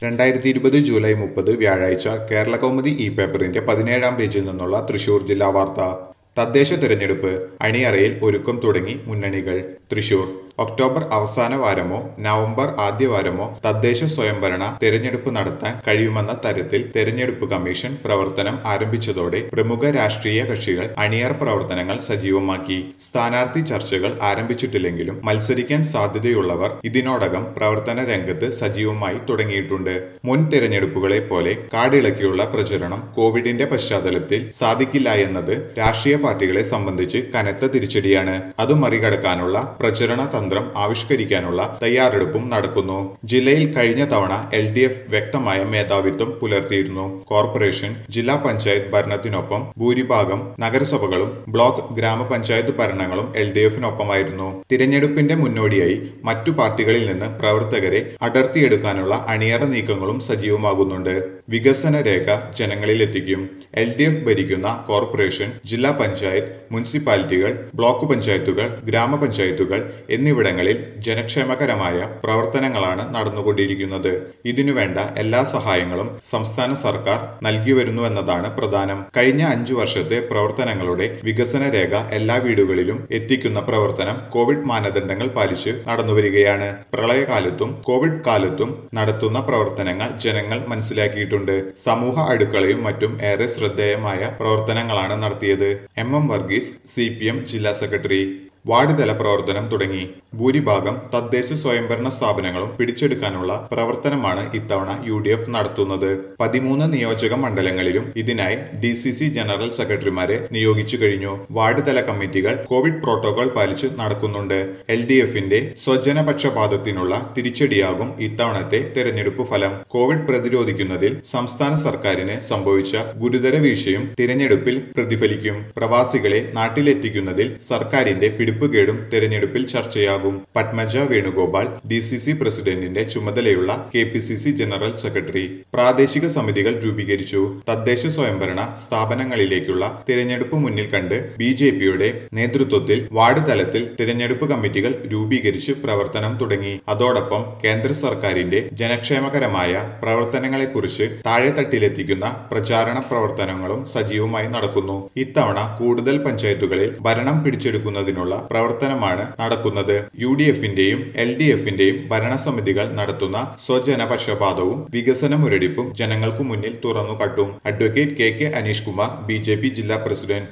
രണ്ടായിരത്തി ഇരുപത് ജൂലൈ മുപ്പത് വ്യാഴാഴ്ച കേരള കൗമുദി ഇ പേപ്പറിന്റെ പതിനേഴാം പേജിൽ നിന്നുള്ള തൃശൂർ ജില്ലാ വാർത്ത തദ്ദേശ തിരഞ്ഞെടുപ്പ് അണിയറയിൽ ഒരുക്കം തുടങ്ങി മുന്നണികൾ തൃശൂർ ഒക്ടോബർ അവസാന വാരമോ നവംബർ ആദ്യ വാരമോ തദ്ദേശ സ്വയംഭരണ തിരഞ്ഞെടുപ്പ് നടത്താൻ കഴിയുമെന്ന തരത്തിൽ തിരഞ്ഞെടുപ്പ് കമ്മീഷൻ പ്രവർത്തനം ആരംഭിച്ചതോടെ പ്രമുഖ രാഷ്ട്രീയ കക്ഷികൾ അണിയർ പ്രവർത്തനങ്ങൾ സജീവമാക്കി സ്ഥാനാർത്ഥി ചർച്ചകൾ ആരംഭിച്ചിട്ടില്ലെങ്കിലും മത്സരിക്കാൻ സാധ്യതയുള്ളവർ ഇതിനോടകം പ്രവർത്തന രംഗത്ത് സജീവമായി തുടങ്ങിയിട്ടുണ്ട് മുൻ തിരഞ്ഞെടുപ്പുകളെ പോലെ കാടിളക്കിയുള്ള പ്രചരണം കോവിഡിന്റെ പശ്ചാത്തലത്തിൽ സാധിക്കില്ല എന്നത് രാഷ്ട്രീയ പാർട്ടികളെ സംബന്ധിച്ച് കനത്ത തിരിച്ചടിയാണ് അത് മറികടക്കാനുള്ള പ്രചരണ തന്ത്രം ആവിഷ്കരിക്കാനുള്ള തയ്യാറെടുപ്പും നടക്കുന്നു ജില്ലയിൽ കഴിഞ്ഞ തവണ എൽ ഡി എഫ് വ്യക്തമായ മേധാവിത്വം പുലർത്തിയിരുന്നു കോർപ്പറേഷൻ ജില്ലാ പഞ്ചായത്ത് ഭരണത്തിനൊപ്പം ഭൂരിഭാഗം നഗരസഭകളും ബ്ലോക്ക് ഗ്രാമപഞ്ചായത്ത് ഭരണങ്ങളും എൽ ഡി എഫിനൊപ്പമായിരുന്നു തിരഞ്ഞെടുപ്പിന്റെ മുന്നോടിയായി മറ്റു പാർട്ടികളിൽ നിന്ന് പ്രവർത്തകരെ അടർത്തിയെടുക്കാനുള്ള അണിയറ നീക്കങ്ങളും സജീവമാകുന്നുണ്ട് വികസന രേഖ ജനങ്ങളിൽ എത്തിക്കും എൽ ഡി എഫ് ഭരിക്കുന്ന കോർപ്പറേഷൻ ജില്ലാ പഞ്ചായത്ത് മുനിസിപ്പാലിറ്റികൾ ബ്ലോക്ക് പഞ്ചായത്തുകൾ ഗ്രാമപഞ്ചായത്തുകൾ എന്നിവിടങ്ങളിൽ ജനക്ഷേമകരമായ പ്രവർത്തനങ്ങളാണ് നടന്നുകൊണ്ടിരിക്കുന്നത് ഇതിനുവേണ്ട എല്ലാ സഹായങ്ങളും സംസ്ഥാന സർക്കാർ നൽകി വരുന്നുവെന്നതാണ് പ്രധാനം കഴിഞ്ഞ അഞ്ചു വർഷത്തെ പ്രവർത്തനങ്ങളുടെ വികസന രേഖ എല്ലാ വീടുകളിലും എത്തിക്കുന്ന പ്രവർത്തനം കോവിഡ് മാനദണ്ഡങ്ങൾ പാലിച്ച് നടന്നുവരികയാണ് പ്രളയകാലത്തും കോവിഡ് കാലത്തും നടത്തുന്ന പ്രവർത്തനങ്ങൾ ജനങ്ങൾ മനസ്സിലാക്കിയിട്ടുണ്ട് സമൂഹ അടുക്കളയും മറ്റും ഏറെ ശ്രദ്ധേയമായ പ്രവർത്തനങ്ങളാണ് നടത്തിയത് എം എം വർഗീസ് സി ജില്ലാ സെക്രട്ടറി വാർഡ് തല പ്രവർത്തനം തുടങ്ങി ഭൂരിഭാഗം തദ്ദേശ സ്വയംഭരണ സ്ഥാപനങ്ങളും പിടിച്ചെടുക്കാനുള്ള പ്രവർത്തനമാണ് ഇത്തവണ യു ഡി എഫ് നടത്തുന്നത് പതിമൂന്ന് നിയോജക മണ്ഡലങ്ങളിലും ഇതിനായി ഡി സി സി ജനറൽ സെക്രട്ടറിമാരെ നിയോഗിച്ചു കഴിഞ്ഞു വാർഡ് തല കമ്മിറ്റികൾ കോവിഡ് പ്രോട്ടോകോൾ പാലിച്ച് നടക്കുന്നുണ്ട് എൽ ഡി എഫിന്റെ സ്വജനപക്ഷപാതത്തിനുള്ള തിരിച്ചടിയാകും ഇത്തവണത്തെ തെരഞ്ഞെടുപ്പ് ഫലം കോവിഡ് പ്രതിരോധിക്കുന്നതിൽ സംസ്ഥാന സർക്കാരിന് സംഭവിച്ച ഗുരുതര വീഴ്ചയും തിരഞ്ഞെടുപ്പിൽ പ്രതിഫലിക്കും പ്രവാസികളെ നാട്ടിലെത്തിക്കുന്നതിൽ സർക്കാരിന്റെ പിടിപ്പുകേടും തെരഞ്ഞെടുപ്പിൽ ചർച്ചയാകും Padmaja Venugopal D C C പ്രസിഡന്റിന്റെ ചുമതലയുള്ള K P C C general secretary പ്രാദേശിക സമിതികൾ രൂപീകരിച്ചു തദ്ദേശ സ്വയംഭരണ സ്ഥാപനങ്ങളിലേക്കുള്ള തിരഞ്ഞെടുപ്പ് മുന്നിൽ കണ്ട് ബി ജെ പിയുടെ നേതൃത്വത്തിൽ വാർഡ് തലത്തിൽ തിരഞ്ഞെടുപ്പ് കമ്മിറ്റികൾ രൂപീകരിച്ച് പ്രവർത്തനം തുടങ്ങി അതോടൊപ്പം കേന്ദ്ര സർക്കാരിന്റെ ജനക്ഷേമകരമായ പ്രവർത്തനങ്ങളെക്കുറിച്ച് താഴെത്തട്ടിലെത്തിക്കുന്ന പ്രചാരണ പ്രവർത്തനങ്ങളും സജീവമായി നടക്കുന്നു ഇത്തവണ കൂടുതൽ പഞ്ചായത്തുകളിൽ ഭരണം പിടിച്ചെടുക്കുന്നതിനുള്ള പ്രവർത്തനമാണ് നടക്കുന്നത് യു ഡി എഫിന്റെയും എൽ ഡി എഫിന്റെയും ഭരണസമിതികൾ നടത്തുന്ന സ്വജനപക്ഷപാതവും വികസന മുരടിപ്പും ജനങ്ങൾക്കു മുന്നിൽ തുറന്നു കാട്ടും advocate K K Aneesh Kumar B ജില്ലാ പ്രസിഡന്റ്